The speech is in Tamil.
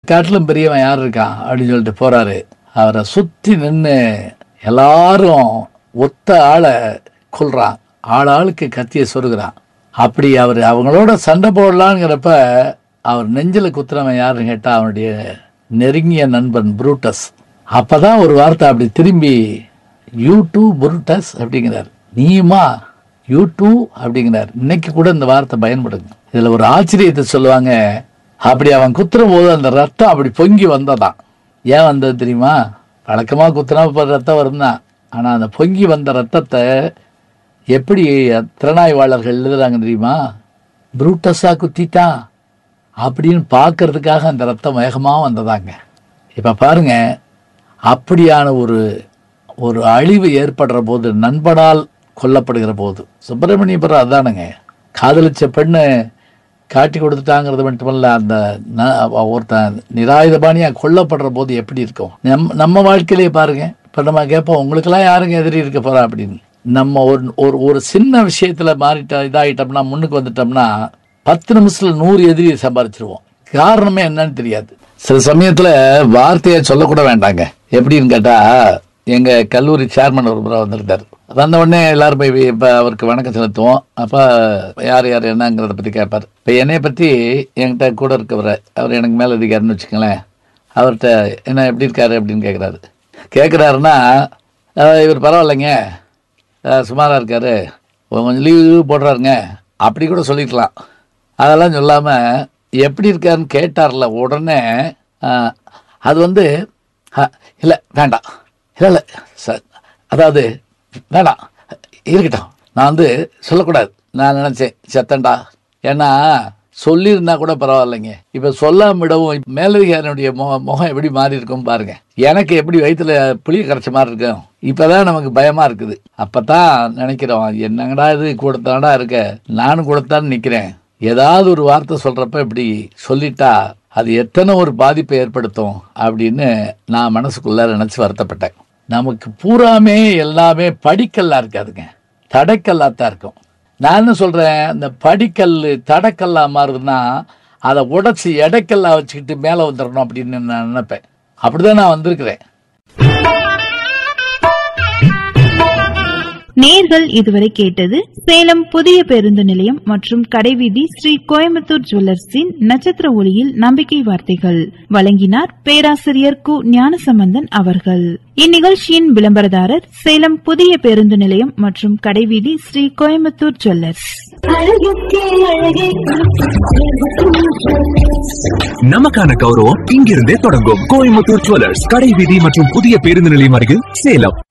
காட்டிலும் பெரியவன் யார் இருக்கான் அப்படின்னு சொல்லிட்டு போறாரு அவரை சுத்தி நின்று எல்லாரும் ஒத்த ஆளை கொல்றான் ஆள் ஆளுக்கு கத்தியை சொருகிறான் அப்படி அவர் அவங்களோட சண்டை போடலாங்கிறப்ப அவர் நெஞ்சில் குத்துறவன் யாருன்னு கேட்டா அவனுடைய நெருங்கிய நண்பன் புரூட்டஸ் அப்பதான் ஒரு வார்த்தை அப்படி திரும்பி யூ டூ புரூட்டஸ் அப்படிங்கிறார் நீயுமா யூ டூ அப்படிங்கிறார் இன்னைக்கு கூட இந்த வார்த்தை பயன்படுங்க இதுல ஒரு ஆச்சரியத்தை சொல்லுவாங்க அப்படி அவன் குத்துற போது அந்த ரத்தம் அப்படி பொங்கி வந்ததாம் ஏன் வந்தது தெரியுமா வழக்கமா குத்துனா இப்ப ரத்தம் வருந்தான் ஆனா அந்த பொங்கி வந்த ரத்தத்தை எப்படி திறனாய்வாளர்கள் எழுதுறாங்க தெரியுமா புரூட்டஸா குத்திட்டான் அப்படின்னு பார்க்கறதுக்காக அந்த ரத்தம் வேகமா வந்ததாங்க இப்ப பாருங்க அப்படியான ஒரு ஒரு அழிவு ஏற்படுற போது நண்பனால் கொல்லப்படுகிற போது சுப்பிரமணியபுரம் அதானுங்க காதலிச்ச பெண்ணு காட்டி கொடுத்துட்டாங்கிறது மட்டுமல்ல அந்த ந- ஒருத்தன் நிராயுதபாணியா கொல்லப்படுற போது எப்படி இருக்கும் நம் நம்ம வாழ்க்கையிலேயே பாருங்க இப்ப நம்ம கேட்போம் உங்களுக்கெல்லாம் யாருங்க எதிரி இருக்க போறா அப்படின்னு நம்ம ஒரு ஒரு ஒரு சின்ன விஷயத்துல மாறிட்ட இதாயிட்டோம்னா முன்னுக்கு வந்துட்டோம்னா பத்து நிமிஷத்துல நூறு எதிரியை சம்பாரிச்சிருவோம் காரணமே என்னன்னு தெரியாது சில சமயத்துல வார்த்தையை சொல்லக்கூட வேண்டாங்க எப்படின்னு கேட்டா எங்க கல்லூரி சேர்மன் ஒரு முறை வந்திருந்தார் வந்த உடனே எல்லாரும் போய் இப்ப அவருக்கு வணக்கம் செலுத்துவோம் அப்ப யார் யார் என்னங்கிறத பத்தி கேட்பார் இப்ப என்னைய பத்தி என்கிட்ட கூட இருக்கவர் அவர் எனக்கு மேல அதிகாரின்னு வச்சுக்கங்களேன் அவர்கிட்ட என்ன எப்படி இருக்காரு அப்படின்னு கேட்குறாரு கேட்குறாருன்னா இவர் பரவாயில்லைங்க அஹ், சுமாரா இருக்காரு கொஞ்சம் லீவு லீவு போடுறாருங்க அப்படி கூட சொல்லிக்கலாம் அதெல்லாம் சொல்லாம எப்படி இருக்காருன்னு கேட்டார்ல உடனே அஹ், அது வந்து அஹ், இல்லை வேண்டாம் இல்லை இல்லை சார் அதாவது வேண்டாம் இருக்கட்டும் நான் வந்து சொல்லக்கூடாது நான் நினச்சேன் செத்தண்டா ஏன்னா சொல்லியிருந்தா கூட பரவாயில்லைங்க இப்போ சொல்லாம விடவும் மேலதிகாரியுடைய முகம் முகம் எப்படி மாறி இருக்கும் பாருங்க எனக்கு எப்படி வயித்துல புளி கரைச்ச மாதிரி இருக்கும் இப்பதான் நமக்கு பயமா இருக்குது அப்பதான் நினைக்கிறோம் என்னங்கடா இது கொடுத்தாடா இருக்க நானும் கொடுத்தான்னு நிக்கிறேன் ஏதாவது ஒரு வார்த்தை சொல்றப்ப இப்படி சொல்லிட்டா அது எத்தனை ஒரு பாதிப்பை ஏற்படுத்தும் அப்படின்னு நான் மனசுக்குள்ள நினைச்சு வருத்தப்பட்டேன் நமக்கு பூராமே எல்லாமே படிக்கல்லா இருக்காதுங்க தடைக்கல்லா தான் இருக்கும் நான் என்ன சொல்றேன் இந்த படிக்கல் தடைக்கல்லா மாறுதுன்னா அதை உடைச்சி எடைக்கல்லா வச்சுக்கிட்டு மேலே வந்துடணும் அப்படின்னு நான் நினைப்பேன் அப்படிதான் நான் வந்திருக்கிறேன் நேர்கள் இதுவரை கேட்டது சேலம் புதிய பேருந்து நிலையம் மற்றும் கடைவீதி ஸ்ரீ கோயம்புத்தூர் ஜுவல்லர்ஸின் நட்சத்திர ஒளியில் நம்பிக்கை வார்த்தைகள் வழங்கினார் பேராசிரியர் கு ஞானசம்பந்தன் அவர்கள் இந்நிகழ்ச்சியின் விளம்பரதாரர் சேலம் புதிய பேருந்து நிலையம் மற்றும் கடைவீதி ஸ்ரீ கோயம்புத்தூர் ஜுவல்லர்ஸ் நமக்கான கௌரவம் இங்கிருந்தே தொடங்கும் கோயம்புத்தூர் ஜுவல்லர்ஸ் கடை வீதி மற்றும் புதிய பேருந்து நிலையம் அருகில் சேலம்